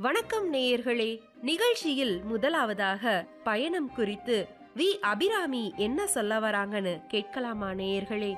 வணக்கம் நேயர்களே நிகழ்ச்சியில் முதலாவதாக பயணம் குறித்து வி அபிராமி என்ன சொல்ல வராங்கன்னு கேட்கலாமா நேயர்களே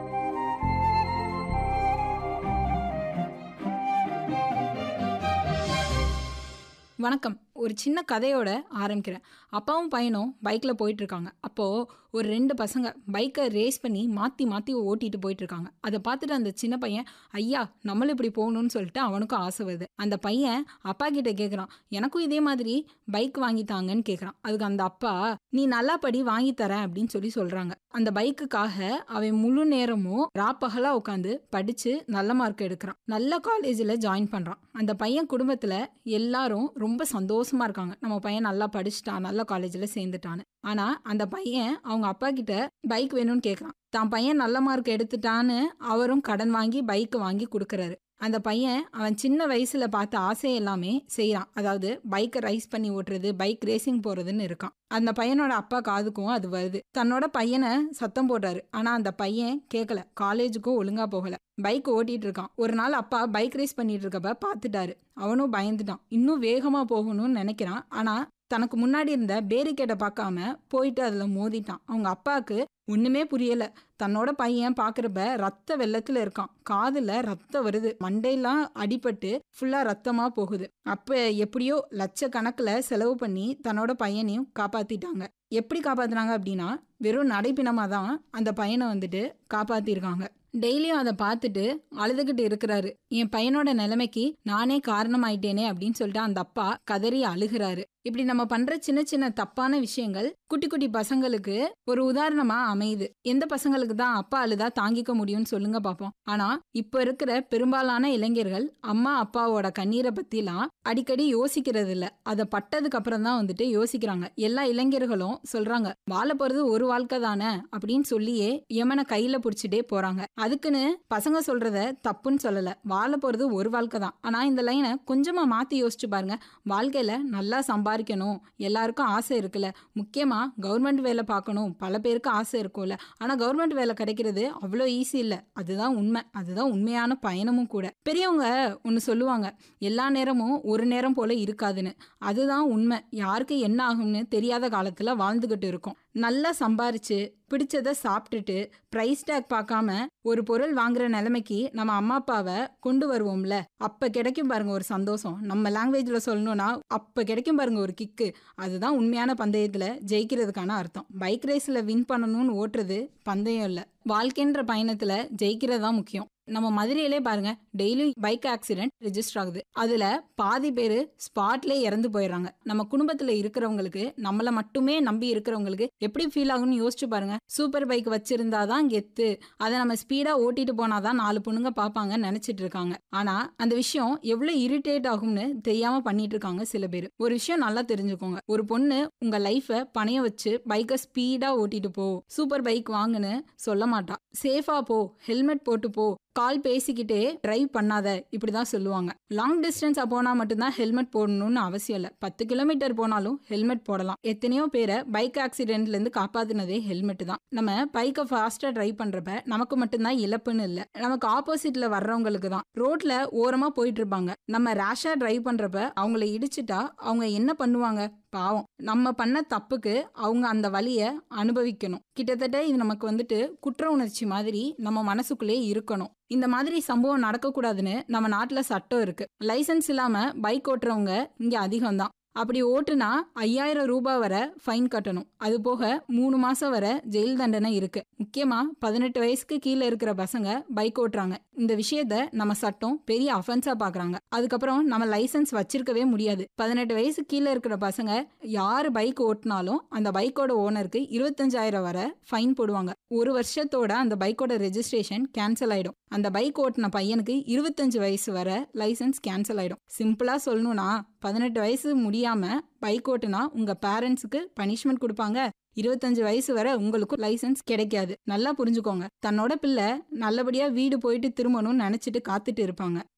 வணக்கம் ஒரு சின்ன கதையோட ஆரம்பிக்கிறேன் அப்பாவும் பையனும் பைக்கில் போயிட்டு இருக்காங்க அப்போது ஒரு ரெண்டு பசங்க பைக்கை ரேஸ் பண்ணி மாற்றி மாற்றி ஓட்டிட்டு போயிட்டு இருக்காங்க அதை பார்த்துட்டு அந்த சின்ன பையன் ஐயா நம்மளும் இப்படி போகணும்னு சொல்லிட்டு அவனுக்கும் ஆசை வருது அந்த பையன் அப்பா கிட்ட கேட்குறான் எனக்கும் இதே மாதிரி பைக் வாங்கி தாங்கன்னு கேட்குறான் அதுக்கு அந்த அப்பா நீ நல்லா படி வாங்கி தரேன் அப்படின்னு சொல்லி சொல்கிறாங்க அந்த பைக்குக்காக அவன் முழு நேரமும் ராப்பகலாக உட்காந்து படித்து நல்ல மார்க் எடுக்கிறான் நல்ல காலேஜில் ஜாயின் பண்ணுறான் அந்த பையன் குடும்பத்தில் எல்லாரும் ரொம்ப சந்தோஷமா இருக்காங்க நம்ம பையன் நல்லா படிச்சுட்டான் நல்ல காலேஜில் சேர்ந்துட்டான்னு ஆனால் அந்த பையன் அவங்க அப்பா கிட்ட பைக் வேணும்னு கேட்குறான் தான் பையன் நல்ல மார்க் எடுத்துட்டான்னு அவரும் கடன் வாங்கி பைக் வாங்கி கொடுக்குறாரு அந்த பையன் அவன் சின்ன வயசுல பார்த்த ஆசை எல்லாமே செய்கிறான் அதாவது பைக்கை ரைஸ் பண்ணி ஓட்டுறது பைக் ரேசிங் போறதுன்னு இருக்கான் அந்த பையனோட அப்பா காதுக்கும் அது வருது தன்னோட பையனை சத்தம் போட்டாரு ஆனா அந்த பையன் கேட்கல காலேஜுக்கும் ஒழுங்கா போகல பைக் ஓட்டிட்டு இருக்கான் ஒரு நாள் அப்பா பைக் ரேஸ் பண்ணிட்டு இருக்கப்ப பார்த்துட்டாரு அவனும் பயந்துட்டான் இன்னும் வேகமா போகணும்னு நினைக்கிறான் ஆனா தனக்கு முன்னாடி இருந்த பேரிகேட்டை பார்க்காம போயிட்டு அதுல மோதிட்டான் அவங்க அப்பாவுக்கு ஒண்ணுமே புரியல தன்னோட பையன் பாக்குறப்ப ரத்த வெள்ளத்துல இருக்கான் காதுல ரத்தம் வருது மண்டையெல்லாம் அடிபட்டு ஃபுல்லா ரத்தமா போகுது அப்ப எப்படியோ லட்சக்கணக்கில் செலவு பண்ணி தன்னோட பையனையும் காப்பாத்திட்டாங்க எப்படி காப்பாத்துனாங்க அப்படின்னா வெறும் நடைப்பிணமா தான் அந்த பையனை வந்துட்டு காப்பாத்திருக்காங்க டெய்லியும் அதை பார்த்துட்டு அழுதுகிட்டு இருக்கிறாரு என் பையனோட நிலைமைக்கு நானே காரணமாயிட்டேனே அப்படின்னு சொல்லிட்டு அந்த அப்பா கதறி அழுகிறாரு இப்படி நம்ம பண்ற சின்ன சின்ன தப்பான விஷயங்கள் குட்டி குட்டி பசங்களுக்கு ஒரு உதாரணமா அமையுது எந்த பசங்களுக்கு தான் அப்பா அழுதா தாங்கிக்க முடியும்னு சொல்லுங்க பாப்போம் ஆனா இப்ப இருக்கிற பெரும்பாலான இளைஞர்கள் அம்மா அப்பாவோட கண்ணீரை பத்திலாம் அடிக்கடி யோசிக்கிறது இல்ல அதை பட்டதுக்கு அப்புறம் தான் வந்துட்டு யோசிக்கிறாங்க எல்லா இளைஞர்களும் சொல்றாங்க வாழ போறது ஒரு வாழ்க்கை தானே அப்படின்னு சொல்லியே யமனை கையில புடிச்சிட்டே போறாங்க அதுக்குன்னு பசங்க சொல்றத தப்புன்னு சொல்லல வாழ போறது ஒரு வாழ்க்கை தான் ஆனா இந்த லைனை கொஞ்சமா மாத்தி யோசிச்சு பாருங்க வாழ்க்கையில நல்லா சம்பாதிக்கணும் எல்லாருக்கும் ஆசை இருக்குல்ல முக்கியமா கவர்மெண்ட் வேலை பார்க்கணும் பல பேருக்கு ஆசை இருக்கும்ல ஆனா கவர்மெண்ட் வேலை கிடைக்கிறது அவ்வளோ ஈஸி இல்லை அதுதான் உண்மை அதுதான் உண்மையான பயணமும் கூட பெரியவங்க ஒன்று சொல்லுவாங்க எல்லா நேரமும் ஒரு நேரம் போல இருக்காதுன்னு அதுதான் உண்மை யாருக்கு என்ன ஆகும்னு தெரியாத காலத்துல வாழ்ந்துகிட்டு இருக்கோம் நல்லா சம்பாரிச்சு பிடிச்சத சாப்பிட்டுட்டு ப்ரைஸ் டேக் பார்க்காம ஒரு பொருள் வாங்குற நிலைமைக்கு நம்ம அம்மா அப்பாவை கொண்டு வருவோம்ல அப்ப கிடைக்கும் பாருங்க ஒரு சந்தோஷம் நம்ம லாங்குவேஜ்ல சொல்லணும்னா அப்ப கிடைக்கும் பாருங்க ஒரு கிக்கு அதுதான் உண்மையான பந்தயத்துல ஜெயிக்கிறதுக்கான அர்த்தம் பைக் ரேஸ்ல வின் பண்ணணும்னு ஓட்டுறது பந்தயம் இல்ல வாழ்க்கைன்ற பயணத்துல ஜெயிக்கிறதா முக்கியம் நம்ம மதுரையிலே பாருங்க டெய்லி பைக் ஆக்சிடென்ட் ரெஜிஸ்டர் ஆகுது அதுல பாதி பேர் ஸ்பாட்ல இறந்து போயிடுறாங்க நம்ம குடும்பத்துல இருக்கிறவங்களுக்கு நம்மள மட்டுமே நம்பி இருக்கிறவங்களுக்கு எப்படி ஃபீல் ஆகும்னு யோசிச்சு பாருங்க சூப்பர் பைக் வச்சிருந்தாதான் கெத்து அதை நம்ம ஸ்பீடா ஓட்டிட்டு போனாதான் நாலு பொண்ணுங்க பார்ப்பாங்கன்னு நினைச்சிட்டு இருக்காங்க ஆனா அந்த விஷயம் எவ்வளவு இரிட்டேட் ஆகும்னு தெரியாம பண்ணிட்டு இருக்காங்க சில பேர் ஒரு விஷயம் நல்லா தெரிஞ்சுக்கோங்க ஒரு பொண்ணு உங்க லைஃபை பணைய வச்சு பைக்கை ஸ்பீடா ஓட்டிட்டு போ சூப்பர் பைக் வாங்குன்னு சொல்ல மாட்டா சேஃபா போ ஹெல்மெட் போட்டு போ கால் பேசிக்கிட்டே டிரைவ் பண்ணாத இப்படிதான் சொல்லுவாங்க லாங் டிஸ்டன்ஸா போனா மட்டும்தான் ஹெல்மெட் போடணும்னு அவசியம் இல்லை பத்து கிலோமீட்டர் போனாலும் ஹெல்மெட் போடலாம் எத்தனையோ பேரை பைக் ஆக்சிடென்ட்ல இருந்து காப்பாத்தினதே ஹெல்மெட் தான் நம்ம பைக்கை ஃபாஸ்டா டிரைவ் பண்றப்ப நமக்கு மட்டும்தான் இழப்புன்னு இல்லை நமக்கு ஆப்போசிட்ல வர்றவங்களுக்கு தான் ரோட்ல ஓரமா போயிட்டு இருப்பாங்க நம்ம ரேஷா டிரைவ் பண்றப்ப அவங்கள இடிச்சிட்டா அவங்க என்ன பண்ணுவாங்க பாவம் நம்ம பண்ண தப்புக்கு அவங்க அந்த வழியை அனுபவிக்கணும் கிட்டத்தட்ட இது நமக்கு வந்துட்டு குற்ற உணர்ச்சி மாதிரி நம்ம மனசுக்குள்ளே இருக்கணும் இந்த மாதிரி சம்பவம் நடக்கக்கூடாதுன்னு நம்ம நாட்டில் சட்டம் இருக்கு லைசன்ஸ் இல்லாம பைக் ஓட்டுறவங்க இங்க அதிகம் தான் அப்படி ஓட்டுனா ஐயாயிரம் ரூபாய் வரை ஃபைன் கட்டணும் அது போக மூணு மாசம் வரை ஜெயில் தண்டனை இருக்கு முக்கியமா பதினெட்டு வயசுக்கு கீழே இருக்கிற பசங்க பைக் ஓட்டுறாங்க இந்த விஷயத்த நம்ம சட்டம் பெரிய அஃபென்ஸா பாக்குறாங்க அதுக்கப்புறம் நம்ம லைசன்ஸ் வச்சிருக்கவே முடியாது பதினெட்டு வயசு கீழே இருக்கிற பசங்க யாரு பைக் ஓட்டினாலும் அந்த பைக்கோட ஓனருக்கு இருபத்தஞ்சாயிரம் வரை ஃபைன் போடுவாங்க ஒரு வருஷத்தோட அந்த பைக்கோட ரெஜிஸ்ட்ரேஷன் கேன்சல் ஆயிடும் அந்த பைக் ஓட்டின பையனுக்கு இருபத்தஞ்சு வயசு வரை லைசன்ஸ் கேன்சல் ஆயிடும் சிம்பிளா சொல்லணும்னா பதினெட்டு வயசு முடியாம பைக் ஓட்டுனா உங்க பேரண்ட்ஸுக்கு பனிஷ்மெண்ட் கொடுப்பாங்க இருபத்தஞ்சு வயசு வரை உங்களுக்கு லைசன்ஸ் கிடைக்காது நல்லா புரிஞ்சுக்கோங்க தன்னோட பிள்ளை நல்லபடியா வீடு போயிட்டு திரும்பணும்னு நினைச்சிட்டு காத்துட்டு இருப்பாங்க